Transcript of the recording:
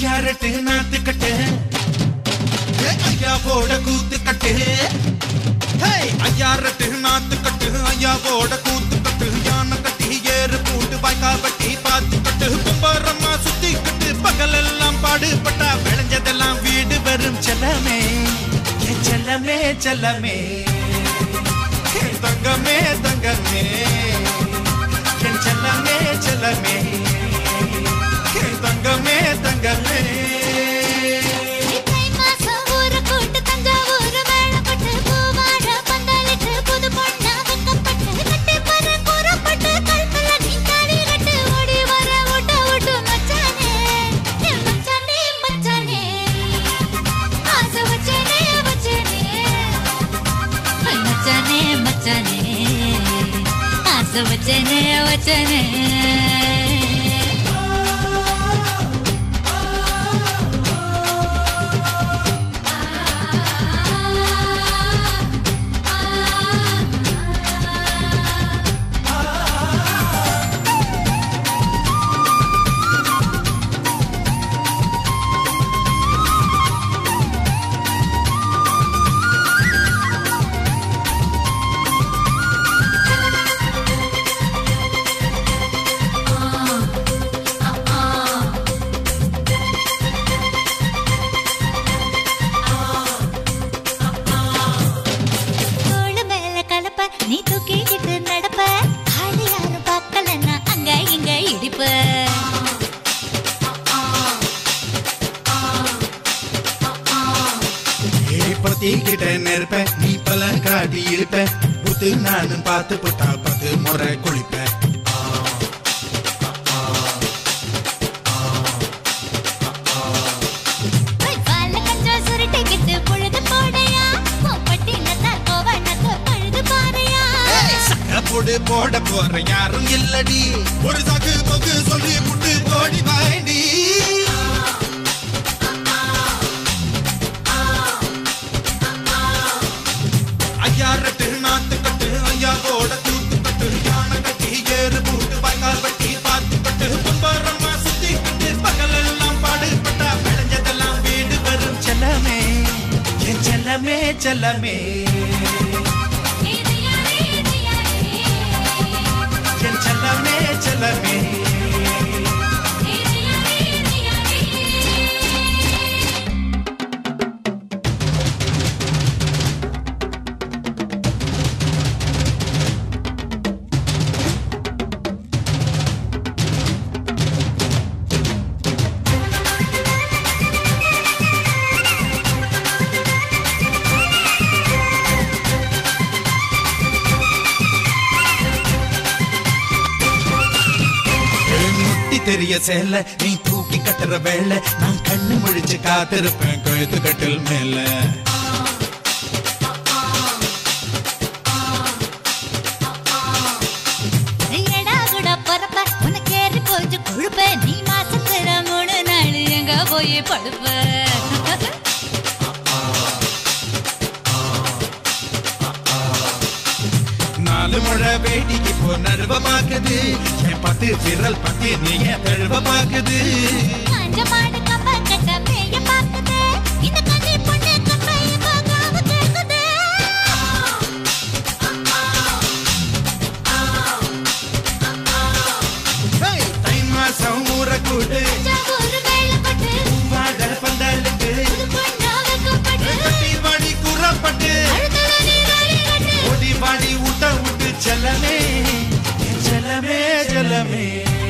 ஐயாரட்டு நாத்து கட்டு ஏ, ஐயா போட கூத்து கட்டு ஹே, ஐயாரட்டு நாத்து கட்டு ஐயா போட கூத்து கட்டு யானை கட்டி ஏறு பூண்டு வாய்க்கா வட்டி பாத்து கட்டு கும்பரம்மா சுத்தி கட்டு பகலெல்லாம் பாடுபட்டா விளைஞ்சதெல்லாம் வீடு வரும் செல்லமே என் செல்லமே செல்லமே என் தங்கமே தங்கமே என் செல்லமே செல்லமே என் தங்கமே தங்கமே தை மாசம் ஊரு கூட்டு தஞ்சாவூர் மேளப்பட்டு பூவாழ பந்தலிட்டு புது பொண்ணா வெக்கப்பட்டு கட்டி பற கூறப்பட்டு கல்பல நீந்தாடி கட்டு ஓடி வர ஓட்ட ஓட்டு மச்சானே என் மச்சானே மச்சானே ஆசை வச்சனே வச்சனே மச்சானே மச்சானே ஆசை வச்சனே வச்சனே தோளு மேல கலப்ப நீ தூக்கிக்கிட்டு நடப்ப ஆளு யாரும் பார்க்கலன்னா அங்க இங்க இடிப்ப பத்திக்கிட்ட நெருப்ப நீ பல காட்டி இருப்ப புத்து நானும் பார்த்து புட்டா பத்து முறை குளிப்ப பால கஞ்சம் சுருட்டிக்கிட்டு பொழுது போடையா பட்டி நத்தா கோவனக்கு பழுது பாறையா போடு போட போற யாரும் இல்லடி ஒரு சாக்கு போக்கு சொல்லி புட்டு போடி வாண்டி ஐயாரட்டு நாத்து கட்டு ஐயா போட தூத்து கட்டு யானை கட்டி ஏறு பூட்டு பாய்க்கால் வட்டி பார்த்து கட்டு கும்பரம்மா சுத்தி கட்டு பகலெல்லாம் பாடுபட்டா விளைஞ்சதெல்லாம் வீடு வரும் செல்லமே என் செல்லமே செல்லமே என் செல்லமே செல்லமே முட்டி தெரிய சேல நீ தூக்கி கட்டுற வேலை நான் கண்ணு முழிச்சு காத்திருப்பேன் கழுத்து கட்டில் மேல எடா கூட பொறப்ப உனக்கு ஏறி போச்சு கொழுப்ப நீ மாசத்துல மூணு நாள் எங்க போய் படுப்ப நாலு முழை வேடிக்கை போ நர்வமாக்குது என் பத்து விரல் பத்தி நீ என் தழுவமாக்குது மஞ்ச மாடு கம்ப கட்ட மேய பாக்குது இந்த கண்ணி பொண்ணு கம்பை பார்க்காம கேக்குது ஹேய், தை மாசம் ஊற கூடு ஒரு வேலைப்பட்டு வாழ பந்தலுக்கு புது பொண்ணா வெக்கப்பட்டு கட்டி வாடி கூறப்பட்டு அழுதல நீராடி கட்டு ஓடி வாடி ஊட்ட விட்டு செல்லமே என் செல்லமே செல்லமே